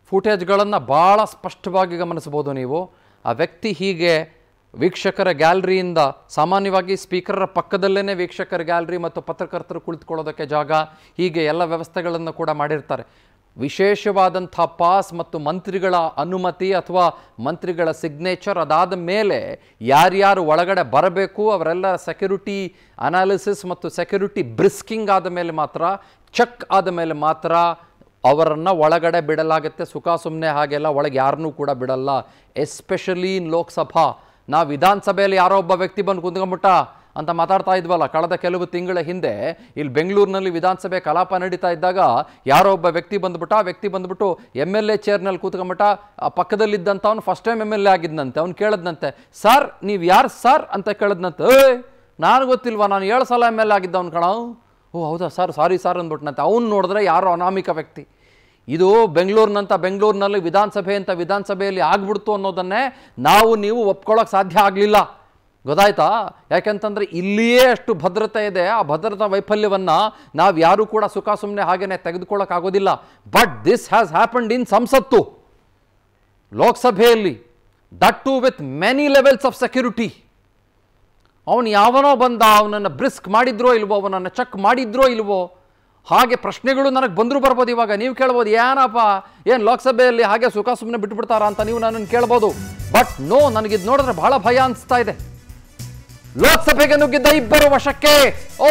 ಫುಟೇಜ್ಗಳನ್ನು ಭಾಳ ಸ್ಪಷ್ಟವಾಗಿ ಗಮನಿಸ್ಬೋದು ನೀವು ಆ ವ್ಯಕ್ತಿ ಹೀಗೆ ವೀಕ್ಷಕರ ಗ್ಯಾಲರಿಯಿಂದ ಸಾಮಾನ್ಯವಾಗಿ ಸ್ಪೀಕರ್ರ ಪಕ್ಕದಲ್ಲೇ ವೀಕ್ಷಕರ ಗ್ಯಾಲರಿ ಮತ್ತು ಪತ್ರಕರ್ತರು ಕುಳಿತುಕೊಳ್ಳೋದಕ್ಕೆ ಜಾಗ ಹೀಗೆ ಎಲ್ಲ ವ್ಯವಸ್ಥೆಗಳನ್ನು ಕೂಡ ಮಾಡಿರ್ತಾರೆ ವಿಶೇಷವಾದಂಥ ಪಾಸ್ ಮತ್ತು ಮಂತ್ರಿಗಳ ಅನುಮತಿ ಅಥವಾ ಮಂತ್ರಿಗಳ ಸಿಗ್ನೇಚರ್ ಅದಾದ ಮೇಲೆ ಯಾರ್ಯಾರು ಒಳಗಡೆ ಬರಬೇಕು ಅವರೆಲ್ಲ ಸೆಕ್ಯೂರಿಟಿ ಅನಾಲಿಸಿಸ್ ಮತ್ತು ಸೆಕ್ಯೂರಿಟಿ ಬ್ರಿಸ್ಕಿಂಗ್ ಆದ ಮೇಲೆ ಮಾತ್ರ ಚೆಕ್ ಆದ ಮೇಲೆ ಮಾತ್ರ ಅವರನ್ನು ಒಳಗಡೆ ಬಿಡಲಾಗುತ್ತೆ ಸುಖ ಸುಮ್ಮನೆ ಹಾಗೆಲ್ಲ ಒಳಗೆ ಯಾರನ್ನೂ ಕೂಡ ಬಿಡಲ್ಲ ಎಸ್ಪೆಷಲಿ ಇನ್ ಲೋಕಸಭಾ ನಾವು ವಿಧಾನಸಭೆಯಲ್ಲಿ ಯಾರೋ ಒಬ್ಬ ವ್ಯಕ್ತಿ ಬಂದು ಕುಂತ್ಕೊಂಬಿಟ್ಟ ಅಂತ ಮಾತಾಡ್ತಾ ಇದ್ವಲ್ಲ ಕಳೆದ ಕೆಲವು ತಿಂಗಳ ಹಿಂದೆ ಇಲ್ಲಿ ಬೆಂಗಳೂರಿನಲ್ಲಿ ವಿಧಾನಸಭೆ ಕಲಾಪ ನಡೀತಾ ಇದ್ದಾಗ ಯಾರೋ ಒಬ್ಬ ವ್ಯಕ್ತಿ ಬಂದ್ಬಿಟ್ಟ ಆ ವ್ಯಕ್ತಿ ಬಂದ್ಬಿಟ್ಟು ಎಮ್ ಎಲ್ ಎ ಚೇರ್ನಲ್ಲಿ ಕೂತ್ಕೊಂಬಿಟ್ಟ ಆ ಪಕ್ಕದಲ್ಲಿದ್ದಂಥ ಅವ್ನು first time M L A ಆಗಿದ್ದಂತೆ ಅವ್ನು ಕೇಳದ್ನಂತೆ ಸರ್ ನೀವು ಯಾರು ಸರ್ ಅಂತ ಕೇಳದ್ನಂತೆ ಏಯ್ ನಾನು ಗೊತ್ತಿಲ್ವಾ ನಾನು ಏಳು ಸಲ ಎಮ್ ಎಲ್ ಎ ಆಗಿದ್ದವನು ಕಣ ಓ ಹೌದಾ ಸರ್ ಸಾರಿ ಸರ್ ಅಂದ್ಬಿಟ್ನಂತೆ ಅವ್ನು ನೋಡಿದ್ರೆ ಯಾರೋ ಅನಾಮಿಕ ವ್ಯಕ್ತಿ ಇದು ಬೆಂಗಳೂರಿನಂತ ಬೆಂಗಳೂರಿನಲ್ಲಿ ವಿಧಾನಸಭೆ ಅಂತ ವಿಧಾನಸಭೆಯಲ್ಲಿ ಆಗ್ಬಿಡ್ತು ಅನ್ನೋದನ್ನೇ ನಾವು ನೀವು ಒಪ್ಕೊಳ್ಳೋಕೆ ಸಾಧ್ಯ ಆಗಲಿಲ್ಲ ಗೊತ್ತಾಯ್ತಾ ಯಾಕೆಂತಂದರೆ ಇಲ್ಲಿಯೇ ಅಷ್ಟು ಭದ್ರತೆ ಇದೆ ಆ ಭದ್ರತಾ ವೈಫಲ್ಯವನ್ನು ನಾವು ಯಾರೂ ಕೂಡ ಸುಖ ಸುಮ್ಮನೆ ಹಾಗೇನೆ ತೆಗೆದುಕೊಳ್ಳೋಕ್ಕಾಗೋದಿಲ್ಲ but this has happened in ಸಂಸತ್ತು ಲೋಕಸಭೆಯಲ್ಲಿ that too with many levels of security ಅವನು ಯಾವನೋ ಬಂದ ಅವನನ್ನು ಬ್ರಿಸ್ಕ್ ಮಾಡಿದ್ರೋ ಇಲ್ವೋ ಅವನನ್ನು ಚೆಕ್ ಮಾಡಿದ್ರೋ ಇಲ್ವೋ ಹಾಗೆ ಪ್ರಶ್ನೆಗಳು ನನಗೆ ಬಂದರೂ ಬರ್ಬೋದು ಇವಾಗ ನೀವು ಕೇಳ್ಬೋದು ಏನಪ್ಪ ಏನು ಲೋಕಸಭೆಯಲ್ಲಿ ಹಾಗೆ ಸುಖ ಸುಮ್ಮನೆ ಬಿಟ್ಬಿಡ್ತಾರಾ ಅಂತ ನೀವು ನನ್ನನ್ನು ಕೇಳ್ಬೋದು ಬಟ್ ನೋ ನನಗಿದು ನೋಡಿದ್ರೆ ಬಹಳ ಭಯ ಅನಿಸ್ತಾ ಇದೆ ಲೋಕಸಭೆಗೆ ನುಗ್ಗಿದ್ದ ಇಬ್ಬರು ವಶಕ್ಕೆ ಓ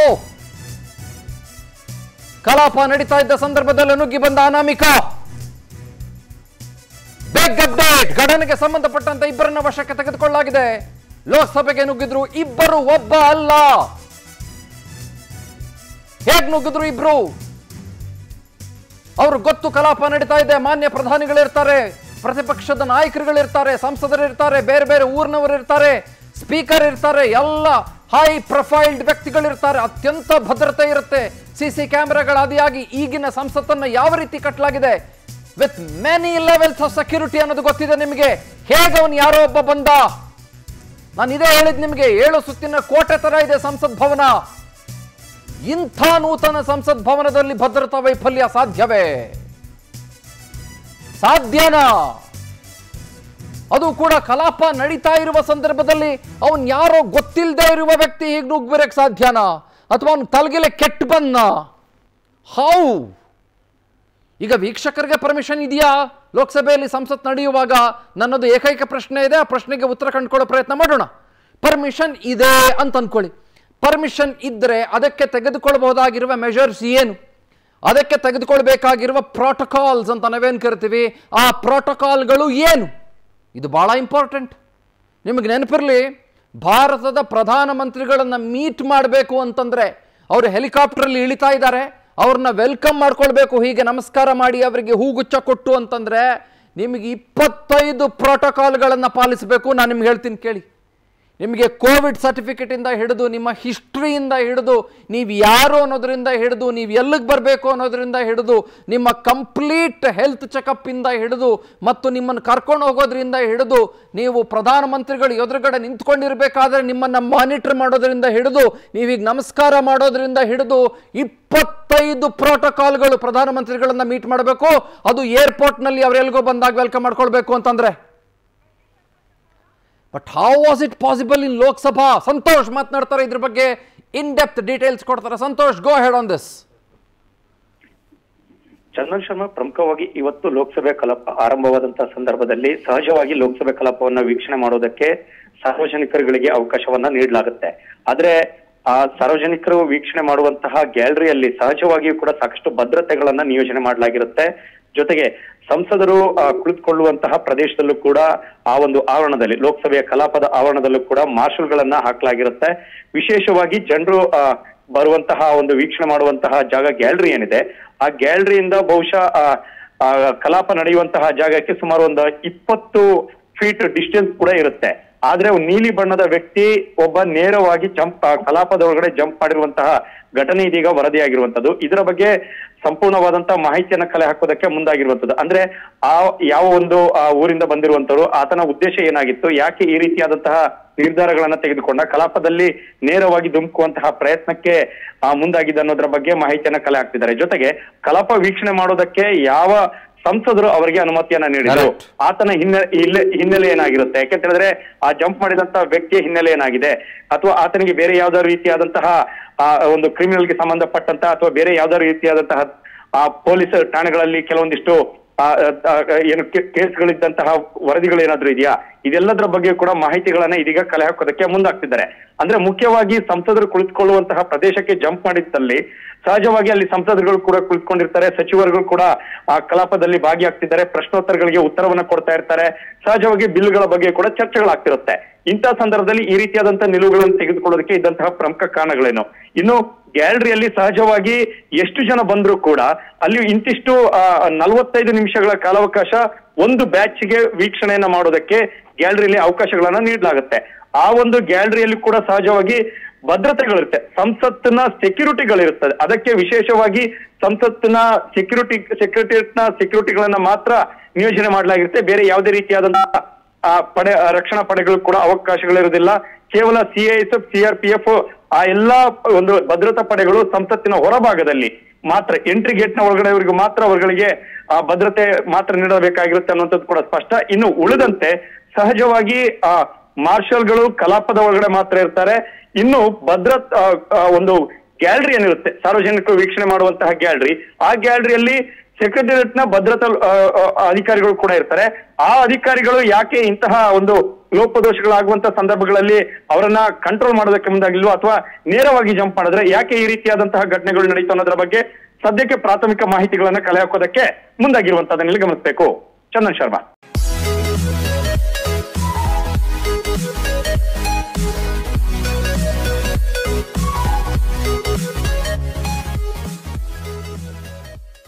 ಕಲಾಪ ನಡೀತಾ ಇದ್ದ ಸಂದರ್ಭದಲ್ಲಿ ನುಗ್ಗಿ ಬಂದ ಅನಾಮಿಕ ಬಿಗ್ ಅಪ್ಡೇಟ್ ಘಟನೆಗೆ ಸಂಬಂಧಪಟ್ಟಂತೆ ಇಬ್ಬರನ್ನ ವಶಕ್ಕೆ ತೆಗೆದುಕೊಳ್ಳಲಾಗಿದೆ ಲೋಕಸಭೆಗೆ ನುಗ್ಗಿದ್ರು ಇಬ್ಬರು ಒಬ್ಬ ಅಲ್ಲ ಹೇಗ್ ನುಗ್ಗಿದ್ರು ಇಬ್ರು ಅವರು ಗೊತ್ತು ಕಲಾಪ ನಡೀತಾ ಇದೆ ಮಾನ್ಯ ಪ್ರಧಾನಿಗಳಿರ್ತಾರೆ ಪ್ರತಿಪಕ್ಷದ ನಾಯಕರುಗಳಿರ್ತಾರೆ ಸಂಸದರಿರ್ತಾರೆ ಬೇರೆ ಬೇರೆ ಊರಿನವರು ಇರ್ತಾರೆ ಸ್ಪೀಕರ್ ಇರ್ತಾರೆ ಎಲ್ಲ ಹೈ ಪ್ರೊಫೈಲ್ಡ್ ವ್ಯಕ್ತಿಗಳಿರ್ತಾರೆ ಅತ್ಯಂತ ಭದ್ರತೆ ಇರುತ್ತೆ ಸಿ ಸಿ ಕ್ಯಾಮೆರಾಗಳ ಆದಿಯಾಗಿ ಈಗಿನ ಸಂಸತ್ತನ್ನ ಯಾವ ರೀತಿ ಕಟ್ಟಲಾಗಿದೆ with many levels of security ಅನ್ನೋದು ಗೊತ್ತಿದೆ ನಿಮಗೆ ಹೇಗೆ ಅವನು ಯಾರೋ ಒಬ್ಬ ಬಂದ ನಾನು ಇದೇ ಹೇಳಿದ್ ನಿಮಗೆ ಏಳು ಸುತ್ತಿನ ಕೋಟೆ ತರ ಇದೆ ಸಂಸತ್ ಭವನ ಇಂಥ ನೂತನ ಸಂಸತ್ ಭವನದಲ್ಲಿ ಭದ್ರತಾ ವೈಫಲ್ಯ ಸಾಧ್ಯವೇ ಸಾಧ್ಯನಾ ಅದು ಕೂಡ ಕಲಾಪ ನಡೀತಾ ಇರುವ ಸಂದರ್ಭದಲ್ಲಿ ಅವನ್ ಯಾರೋ ಗೊತ್ತಿಲ್ಲದೆ ಇರುವ ವ್ಯಕ್ತಿ ಹೀಗೆ ನುಗ್ಬಿರಕ್ ಸಾಧ್ಯನಾ ಅಥವಾ ಅವನ ತಲೆಗೆಲೆ ಕೆಟ್ಟ ಬಂದ ಹೌ ಈಗ ವೀಕ್ಷಕರಿಗೆ ಪರ್ಮಿಷನ್ ಇದೆಯಾ ಲೋಕಸಭೆಯಲ್ಲಿ ಸಂಸತ್ ನಡೆಯುವಾಗ ನನ್ನದು ಏಕೈಕ ಪ್ರಶ್ನೆ ಇದೆ ಆ ಪ್ರಶ್ನೆಗೆ ಉತ್ತರ ಕಂಡುಕೊಳ್ಳೋ ಪ್ರಯತ್ನ ಮಾಡೋಣ ಪರ್ಮಿಷನ್ ಇದೆ ಅಂತ ಅನ್ಕೊಳ್ಳಿ ಪರ್ಮಿಷನ್ ಇದ್ದರೆ ಅದಕ್ಕೆ ತೆಗೆದುಕೊಳ್ಳಬಹುದಾಗಿರುವ ಮೆಷರ್ಸ್ ಏನು ಅದಕ್ಕೆ ತೆಗೆದುಕೊಳ್ಬೇಕಾಗಿರುವ ಪ್ರೋಟೋಕಾಲ್ಸ್ ಅಂತ ನಾವೇನು ಕರಿತೀವಿ ಆ ಪ್ರೋಟೋಕಾಲ್ಗಳು ಏನು ಇದು ಭಾಳ ಇಂಪಾರ್ಟೆಂಟ್ ನಿಮಗೆ ನೆನಪಿರಲಿ ಭಾರತದ ಪ್ರಧಾನಮಂತ್ರಿಗಳನ್ನು ಮೀಟ್ ಮಾಡಬೇಕು ಅಂತಂದರೆ ಅವರು ಹೆಲಿಕಾಪ್ಟ್ರಲ್ಲಿ ಇಳಿತಾ ಇದ್ದಾರೆ ಅವ್ರನ್ನ ವೆಲ್ಕಮ್ ಮಾಡ್ಕೊಳ್ಬೇಕು ಹೀಗೆ ನಮಸ್ಕಾರ ಮಾಡಿ ಅವರಿಗೆ ಹೂಗುಚ್ಚ ಕೊಟ್ಟು ಅಂತಂದರೆ ನಿಮಗೆ ಇಪ್ಪತ್ತೈದು ಪ್ರೋಟೋಕಾಲ್ಗಳನ್ನು ಪಾಲಿಸಬೇಕು ನಾನು ನಿಮ್ಗೆ ಹೇಳ್ತೀನಿ ಕೇಳಿ ನಿಮಗೆ ಕೋವಿಡ್ ಸರ್ಟಿಫಿಕೇಟಿಂದ ಹಿಡಿದು ನಿಮ್ಮ ಹಿಸ್ಟ್ರಿಯಿಂದ ಹಿಡಿದು ನೀವು ಯಾರು ಅನ್ನೋದರಿಂದ ಹಿಡಿದು ನೀವು ಎಲ್ಲಿಗೆ ಬರಬೇಕು ಅನ್ನೋದರಿಂದ ಹಿಡಿದು ನಿಮ್ಮ ಕಂಪ್ಲೀಟ್ ಹೆಲ್ತ್ ಚೆಕಪ್ಪಿಂದ ಹಿಡಿದು ಮತ್ತು ನಿಮ್ಮನ್ನು ಕರ್ಕೊಂಡು ಹೋಗೋದ್ರಿಂದ ಹಿಡಿದು ನೀವು ಪ್ರಧಾನಮಂತ್ರಿಗಳು ಎದುರುಗಡೆ ನಿಂತ್ಕೊಂಡಿರಬೇಕಾದ್ರೆ ನಿಮ್ಮನ್ನು ಮಾನಿಟರ್ ಮಾಡೋದ್ರಿಂದ ಹಿಡಿದು ನೀವೀಗ ನಮಸ್ಕಾರ ಮಾಡೋದ್ರಿಂದ ಹಿಡಿದು ಇಪ್ಪತ್ತೈದು ಪ್ರೋಟೋಕಾಲ್ಗಳು ಪ್ರಧಾನಮಂತ್ರಿಗಳನ್ನು ಮೀಟ್ ಮಾಡಬೇಕು ಅದು ಏರ್ಪೋರ್ಟ್ನಲ್ಲಿ ಅವರೆಲ್ಗೋ ಬಂದಾಗ ವೆಲ್ಕಮ್ ಮಾಡ್ಕೊಳ್ಬೇಕು ಅಂತಂದ್ರೆ but how was it possible in Lok Sabha Santosh ಮಾತನಾಡ್ತಾರೆ ಇದ್ರ ಬಗ್ಗೆ ಇನ್ ಡೆಪ್ತ್ ಡೀಟೇಲ್ಸ್ ಕೊಡ್ತಾರೆ Santosh go ahead on this Chandan Sharma ಪ್ರಮುಖವಾಗಿ ಇವತ್ತು ಲೋಕಸಭೆ ಕಲಾಪ ಆರಂಭವಾದಂತಹ ಸಂದರ್ಭದಲ್ಲಿ ಸಹಜವಾಗಿ ಲೋಕಸಭೆ ಕಲಾಪವನ್ನ ವೀಕ್ಷಣೆ ಮಾಡೋದಕ್ಕೆ ಸಾರ್ವಜನಿಕರುಗಳಿಗೆ ಅವಕಾಶವನ್ನ ನೀಡಲಾಗುತ್ತೆ ಆದ್ರೆ ಆ ಸಾರ್ವಜನಿಕರು ವೀಕ್ಷಣೆ ಮಾಡುವಂತಹ ಗ್ಯಾಲರಿಯಲ್ಲಿ ಸಹಜವಾಗಿಯೂ ಕೂಡ ಸಾಕಷ್ಟು ಭದ್ರತೆಗಳನ್ನ ನಿಯೋಜನೆ ಮಾಡಲಾಗಿರುತ್ತೆ ಜೊತೆಗೆ ಸಂಸದರು ಆ, ಕುಳಿತುಕೊಳ್ಳುವಂತಹ ಪ್ರದೇಶದಲ್ಲೂ ಕೂಡ ಆ ಒಂದು ಆವರಣದಲ್ಲಿ ಲೋಕಸಭೆಯ ಕಲಾಪದ ಆವರಣದಲ್ಲೂ ಕೂಡ ಮಾರ್ಷಲ್ಗಳನ್ನ ಹಾಕಲಾಗಿರುತ್ತೆ ವಿಶೇಷವಾಗಿ ಜನರು ಆ, ಬರುವಂತಹ ಒಂದು ವೀಕ್ಷಣೆ ಮಾಡುವಂತಹ ಜಾಗ ಗ್ಯಾಲರಿ ಏನಿದೆ ಆ ಗ್ಯಾಲರಿಯಿಂದ ಬಹುಶಃ ಆ, ಆ, ಕಲಾಪ ನಡೆಯುವಂತಹ ಜಾಗಕ್ಕೆ ಸುಮಾರು ಒಂದು ಇಪ್ಪತ್ತು ಫೀಟ್ ಡಿಸ್ಟೆನ್ಸ್ ಕೂಡ ಇರುತ್ತೆ ಆದ್ರೆ ಅವ್ನು ನೀಲಿ ಬಣ್ಣದ ವ್ಯಕ್ತಿ ಒಬ್ಬ ನೇರವಾಗಿ ಜಂಪ್ ಕಲಾಪದ ಒಳಗಡೆ ಜಂಪ್ ಮಾಡಿರುವಂತಹ ಘಟನೆ ಇದೀಗ ವರದಿಯಾಗಿರುವಂತದ್ದು ಇದರ ಬಗ್ಗೆ ಸಂಪೂರ್ಣವಾದಂತಹ ಮಾಹಿತಿಯನ್ನ ಕಲೆ ಹಾಕೋದಕ್ಕೆ ಮುಂದಾಗಿರುವಂತದ್ದು ಅಂದ್ರೆ ಆ ಯಾವ ಒಂದು ಆ ಊರಿಂದ ಬಂದಿರುವಂತವ್ರು ಆತನ ಉದ್ದೇಶ ಏನಾಗಿತ್ತು ಯಾಕೆ ಈ ರೀತಿಯಾದಂತಹ ನಿರ್ಧಾರಗಳನ್ನ ತೆಗೆದುಕೊಂಡ ಕಲಾಪದಲ್ಲಿ ನೇರವಾಗಿ ಧುಮುಕುವಂತಹ ಪ್ರಯತ್ನಕ್ಕೆ ಆ, ಮುಂದಾಗಿದ್ದ ಅನ್ನೋದ್ರ ಬಗ್ಗೆ ಮಾಹಿತಿಯನ್ನ ಕಲೆ ಹಾಕ್ತಿದ್ದಾರೆ ಜೊತೆಗೆ ಕಲಾಪ ವೀಕ್ಷಣೆ ಮಾಡೋದಕ್ಕೆ ಯಾವ ಸಂಸದರು ಅವರಿಗೆ ಅನುಮತಿಯನ್ನ ನೀಡಿದರು Correct. ಆತನ ಹಿನ್ನೆಲೆ ಹಿನ್ನೆ- ಹಿನ್ನೆಲೆ ಏನಾಗಿರುತ್ತೆ ಯಾಕೆಂತ ಹೇಳಿದ್ರೆ ಆ ಜಂಪ್ ಮಾಡಿದಂತ ವ್ಯಕ್ತಿಯ ಹಿನ್ನೆಲೆ ಏನಾಗಿದೆ ಅಥವಾ ಆತನಿಗೆ ಬೇರೆ ಯಾವ್ದಾದ್ರು ರೀತಿಯಾದಂತಹ ಆ ಒಂದು ಕ್ರಿಮಿನಲ್ಗೆ ಸಂಬಂಧಪಟ್ಟಂತ ಅಥವಾ ಬೇರೆ ಯಾವ್ದಾದ್ರು ರೀತಿಯಾದಂತಹ ಆ ಪೊಲೀಸ್ ಠಾಣೆಗಳಲ್ಲಿ ಕೆಲವೊಂದಿಷ್ಟು ಆ, ಆ, ಆ, ಏನು ಕೇ- ಕೇಸ್ಗಳಿದ್ದಂತಹ ವರದಿಗಳು ಏನಾದ್ರೂ ಇದೆಯಾ ಇದೆಲ್ಲದರ ಬಗ್ಗೆ ಕೂಡ ಮಾಹಿತಿಗಳನ್ನ ಇದೀಗ ಕಲೆ ಹಾಕೋದಕ್ಕೆ ಮುಂದಾಗ್ತಿದ್ದಾರೆ ಅಂದ್ರೆ ಮುಖ್ಯವಾಗಿ ಸಂಸದರು ಕುಳಿತುಕೊಳ್ಳುವಂತಹ ಪ್ರದೇಶಕ್ಕೆ ಜಂಪ್ ಮಾಡಿದ್ದಲ್ಲಿ ಸಹಜವಾಗಿ ಅಲ್ಲಿ ಸಂಸದರುಗಳು ಕೂಡ ಕುಳಿತುಕೊಂಡಿರ್ತಾರೆ ಸಚಿವರುಗಳು ಕೂಡ ಆ ಕಲಾಪದಲ್ಲಿ ಭಾಗಿಯಾಗ್ತಿದ್ದಾರೆ ಪ್ರಶ್ನೋತ್ತರಗಳಿಗೆ ಉತ್ತರವನ್ನ ಕೊಡ್ತಾ ಇರ್ತಾರೆ ಸಹಜವಾಗಿ ಬಿಲ್ಗಳ ಬಗ್ಗೆ ಕೂಡ ಚರ್ಚೆಗಳಾಗ್ತಿರುತ್ತೆ ಇಂತಹ ಸಂದರ್ಭದಲ್ಲಿ ಈ ರೀತಿಯಾದಂತಹ ನಿಲುವುಗಳನ್ನು ತೆಗೆದುಕೊಳ್ಳೋದಕ್ಕೆ ಇದ್ದಂತಹ ಪ್ರಮುಖ ಕಾರಣಗಳೇನು ಇನ್ನು ಗ್ಯಾಲರಿಯಲ್ಲಿ ಸಹಜವಾಗಿ ಎಷ್ಟು ಜನ ಬಂದ್ರು ಕೂಡ ಅಲ್ಲಿ ಇಂತಿಷ್ಟು ಆ, ನಲವತ್ತೈದು ನಿಮಿಷಗಳ ಕಾಲಾವಕಾಶ ಒಂದು ಬ್ಯಾಚ್ಗೆ ವೀಕ್ಷಣೆಯನ್ನ ಮಾಡೋದಕ್ಕೆ ಗ್ಯಾಲರಿಯಲ್ಲಿ ಅವಕಾಶಗಳನ್ನ ನೀಡಲಾಗುತ್ತೆ ಆ ಒಂದು ಗ್ಯಾಲರಿಯಲ್ಲಿ ಕೂಡ ಸಹಜವಾಗಿ ಭದ್ರತೆಗಳಿರುತ್ತೆ ಸಂಸತ್ತಿನ ಸೆಕ್ಯೂರಿಟಿಗಳಿರುತ್ತದೆ ಅದಕ್ಕೆ ವಿಶೇಷವಾಗಿ ಸಂಸತ್ತಿನ ಸೆಕ್ಯೂರಿಟಿ ಸೆಕ್ಯೂರಿಟಿನ ಸೆಕ್ಯೂರಿಟಿಗಳನ್ನ ಮಾತ್ರ ನಿಯೋಜನೆ ಮಾಡಲಾಗಿರುತ್ತೆ ಬೇರೆ ಯಾವುದೇ ರೀತಿಯಾದಂತಹ ಆ ಪಡೆ ಆ ರಕ್ಷಣಾ ಪಡೆಗಳು ಕೂಡ ಅವಕಾಶಗಳಿರುವುದಿಲ್ಲ ಕೇವಲ ಸಿಐಎಸ್ಎಫ್ ಸಿಆರ್ಪಿಎಫ್ ಆ ಎಲ್ಲಾ ಒಂದು ಭದ್ರತಾ ಪಡೆಗಳು ಸಂಸತ್ತಿನ ಹೊರಭಾಗದಲ್ಲಿ ಮಾತ್ರ ಎಂಟ್ರಿ ಗೇಟ್ ನ ಒಳಗಡೆವರೆಗೂ ಮಾತ್ರ ಅವರುಗಳಿಗೆ ಆ ಭದ್ರತೆ ಮಾತ್ರ ನೀಡಬೇಕಾಗಿರುತ್ತೆ ಅನ್ನುವಂಥದ್ದು ಕೂಡ ಸ್ಪಷ್ಟ ಇನ್ನು ಉಳಿದಂತೆ ಸಹಜವಾಗಿ ಆ ಮಾರ್ಷಲ್ಗಳು ಕಲಾಪದ ಒಳಗಡೆ ಮಾತ್ರ ಇರ್ತಾರೆ ಇನ್ನು ಭದ್ರತ್ ಆ, ಆ, ಒಂದು ಗ್ಯಾಲರಿ ಏನಿರುತ್ತೆ ಸಾರ್ವಜನಿಕರು ವೀಕ್ಷಣೆ ಮಾಡುವಂತಹ ಗ್ಯಾಲರಿ ಆ ಗ್ಯಾಲರಿಯಲ್ಲಿ ಸೆಕ್ರೆಟರಿಯೇಟ್ ನ ಭದ್ರತಾ ಆ, ಆ, ಅಧಿಕಾರಿಗಳು ಕೂಡ ಇರ್ತಾರೆ ಆ ಅಧಿಕಾರಿಗಳು ಯಾಕೆ ಇಂತಹ ಒಂದು ಲೋಪದೋಷಗಳಾಗುವಂತ ಸಂದರ್ಭಗಳಲ್ಲಿ ಅವರನ್ನ ಕಂಟ್ರೋಲ್ ಮಾಡೋದಕ್ಕೆ ಮುಂದಾಗಿಲ್ವೋ ಅಥವಾ ನೇರವಾಗಿ ಜಂಪ್ ಮಾಡಿದ್ರೆ ಯಾಕೆ ಈ ರೀತಿಯಾದಂತಹ ಘಟನೆಗಳು ನಡೀತು ಅನ್ನೋದ್ರ ಬಗ್ಗೆ ಸದ್ಯಕ್ಕೆ ಪ್ರಾಥಮಿಕ ಮಾಹಿತಿಗಳನ್ನ ಕಲೆ ಹಾಕೋದಕ್ಕೆ ಮುಂದಾಗಿರುವಂತದನ್ನ ಇಲ್ಲಿ ಗಮನಿಸಬೇಕು ಚಂದನ್ ಶರ್ಮಾ